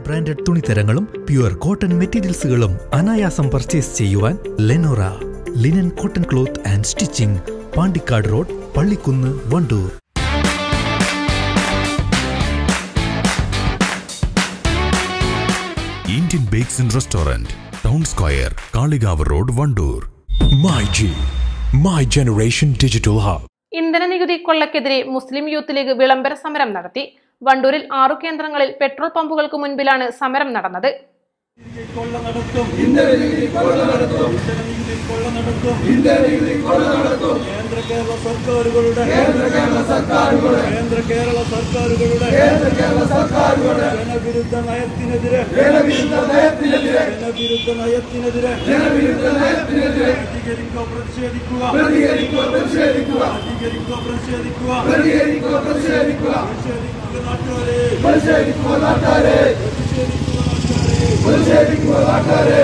Branded തുണിത്തരങ്ങളും pure cotton മെറ്റീരിയൽസുകളും അനായാസം പർച്ചേസ് ചെയ്യുവാൻ Lenora linen cotton cloth and stitching Pandikkad road Pallikkunnu Wandoor Indian bakes and restaurant town square Kalikavu road Wandoor My G, My Generation Digital Hub. ഇന്ധന നികുതി കൊള്ളക്കെതിരെ മുസ്ലിം youth league വിളംബര സമരം നടത്തി വണ്ടൂരിൽ ആറു കേന്ദ്രങ്ങളിൽ പെട്രോൾ പമ്പുകൾക്ക് മുൻപിലാണ് സമരം നടന്നത് കൊള്ള നടത്തും ഇന്ത്യയിൽ കൊള്ള നടത്തും ഇന്ത്യയിൽ കൊള്ള നടത്തും ഇന്ത്യയിൽ കൊള്ള നടത്തും കേന്ദ്ര കേരള സർക്കാരുകളുടെ കേന്ദ്ര കേരള സർക്കാരുകളുടെ കേന്ദ്ര കേരള സർക്കാരുകളുടെ കേന്ദ്ര കേരള സർക്കാരുകളുടെ ജനവിരുദ്ധ നയത്തിനെതിരെ ജനവിരുദ്ധ നയത്തിനെതിരെ ജനവിരുദ്ധ നയത്തിനെതിരെ ജനവിരുദ്ധ നയത്തിനെതിരെ പ്രതികരിക്കുക പ്രതിഷേധിക്കുക പ്രതികരിക്കുക പ്രതിഷേധിക്കുക പ്രതികരിക്കുക പ്രതിഷേധിക്കുക പ്രതികരിക്കുക പ്രതിഷേധിക്കുക പ്രതിഷേധിക്കുക നാട്ടുകാരെ പ്രതിഷേധിക്കുക നാട്ടുകാരെ പ്രതിഷേധിക്കുക നാട്ടുകാരെ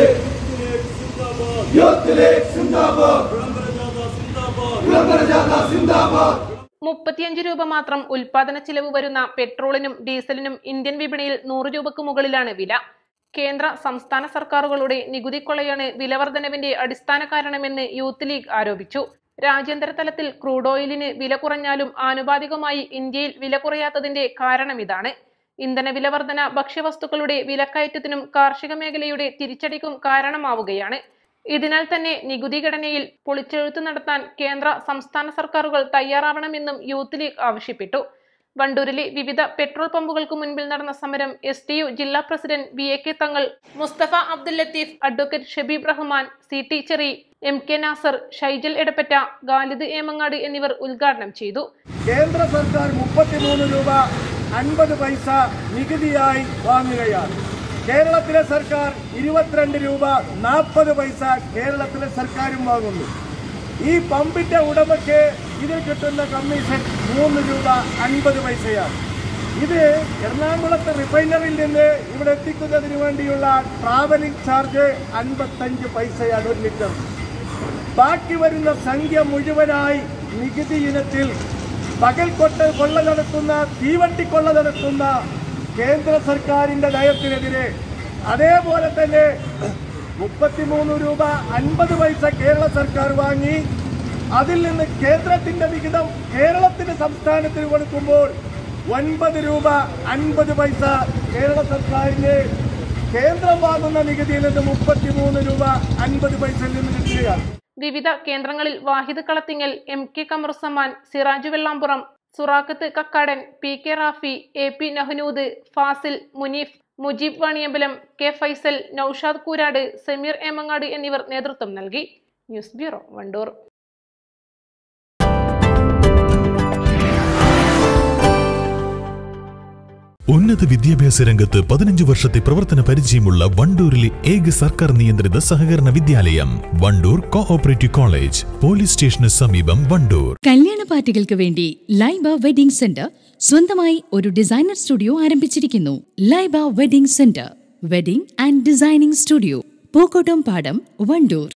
മുപ്പത്തിയഞ്ച് രൂപ മാത്രം ഉൽപാദന ചിലവ് വരുന്ന പെട്രോളിനും ഡീസലിനും ഇന്ത്യൻ വിപണിയിൽ നൂറ് രൂപക്ക് മുകളിലാണ് വില കേന്ദ്ര സംസ്ഥാന സർക്കാരുകളുടെ നികുതി കൊള്ളയാണ് വിലവർധനവിന്റെ അടിസ്ഥാന കാരണമെന്ന് യൂത്ത് ലീഗ് ആരോപിച്ചു രാജ്യാന്തര തലത്തിൽ ക്രൂഡ് ഓയിലിന് വില കുറഞ്ഞാലും ആനുപാതികമായി ഇന്ത്യയിൽ വില കുറയാത്തതിന്റെ കാരണം ഇതാണ് ഇന്ധന വില വർധന ഭക്ഷ്യവസ്തുക്കളുടെ വിലക്കയറ്റത്തിനും കാർഷിക മേഖലയുടെ തിരിച്ചടിക്കും കാരണമാവുകയാണ് ഇതിനാൽ തന്നെ നികുതി ഘടനയിൽ പൊളിച്ചെഴുത്ത് നടത്താൻ കേന്ദ്ര സംസ്ഥാന സർക്കാരുകൾ തയ്യാറാവണമെന്നും യൂത്ത് ലീഗ് ആവശ്യപ്പെട്ടു വണ്ടൂരിലെ വിവിധ പെട്രോൾ പമ്പുകൾക്ക് മുൻപിൽ നടന്ന സമരം എസ് ടി യു ജില്ലാ president V A K Thangal Musthafa Abdul Latheef advocate Shabeeb Rahman C T Cherry M K Nasar Shaijal Edappatta Galid Emangad എന്നിവർ ഉദ്ഘാടനം ചെയ്തു കേന്ദ്ര സർക്കാർ മുപ്പത്തിമൂന്ന് രൂപ അൻപത് പൈസ നികുതിയായി വാങ്ങുകയാണ് കേരളത്തിലെ സർക്കാർ ഇരുപത്തിരണ്ട് രൂപ നാൽപ്പത് പൈസ കേരളത്തിലെ സർക്കാരും വാങ്ങുന്നു ഈ പമ്പിന്റെ ഉടമയ്ക്ക് ഇതിൽ കിട്ടുന്ന കമ്മീഷൻ മൂന്ന് രൂപ അൻപത് പൈസയാണ് ഇത് എറണാകുളത്ത് റിഫൈനറിയിൽ നിന്ന് ഇവിടെ എത്തിക്കുന്നതിന് വേണ്ടിയുള്ള ട്രാവലിംഗ് ചാർജ് അൻപത്തഞ്ച് പൈസയാണ് ഒരു ലിറ്റർ ബാക്കി വരുന്ന സംഖ്യ മുഴുവനായി നികുതി ഇനത്തിൽ പകൽ കൊട്ട കൊള്ള നടത്തുന്ന തീവണ്ടി കൊള്ള നടത്തുന്ന കേന്ദ്ര സർക്കാരിന്റെ നയത്തിനെതിരെ അതേപോലെ തന്നെ മുപ്പത്തിമൂന്ന് രൂപ അൻപത് പൈസ കേരള സർക്കാർ വാങ്ങി അതിൽ നിന്ന് കേന്ദ്രത്തിന്റെ വിഹിതം കേരളത്തിന് സംസ്ഥാനത്തിന് കൊടുക്കുമ്പോൾ ഒൻപത് രൂപ അൻപത് പൈസ കേരള സർക്കാരിന് കേന്ദ്രം വാങ്ങുന്ന നികുതിയിൽ നിന്ന് മുപ്പത്തിമൂന്ന് രൂപ അൻപത് പൈസയിൽ നിന്ന് കിട്ടുകയാണ് വിവിധ കേന്ദ്രങ്ങളിൽ Wahid Kalathingal M K Kamaruzaman Siraju Vellampuram Surakhath Kakkadan P K Rafi A P Nahnood Fasil Muneef Mujeeb Vaniyambalam K Faisal Noushad Koorad Sameer Emangad എന്നിവർ നേതൃത്വം നൽകി ന്യൂസ് ബ്യൂറോ വണ്ടൂർ ഉന്നത വിദ്യാഭ്യാസ രംഗത്ത് പതിനഞ്ച് വർഷത്തെ പ്രവർത്തന പരിചയമുള്ള വണ്ടൂരിലെ ഏക സർക്കാർ നിയന്ത്രിത സഹകരണ വിദ്യാലയം വണ്ടൂർ കോഓപ്പറേറ്റീവ് കോളേജ് പോലീസ് സ്റ്റേഷന് സമീപം വണ്ടൂർ കല്യാണ പാർട്ടികൾക്ക് വേണ്ടി ലൈബ വെഡിംഗ് സെന്റർ സ്വന്തമായി ഒരു ഡിസൈനർ സ്റ്റുഡിയോ ആരംഭിച്ചിരിക്കുന്നു Laiba wedding centre wedding and designing studio Pookkottumpadam Wandoor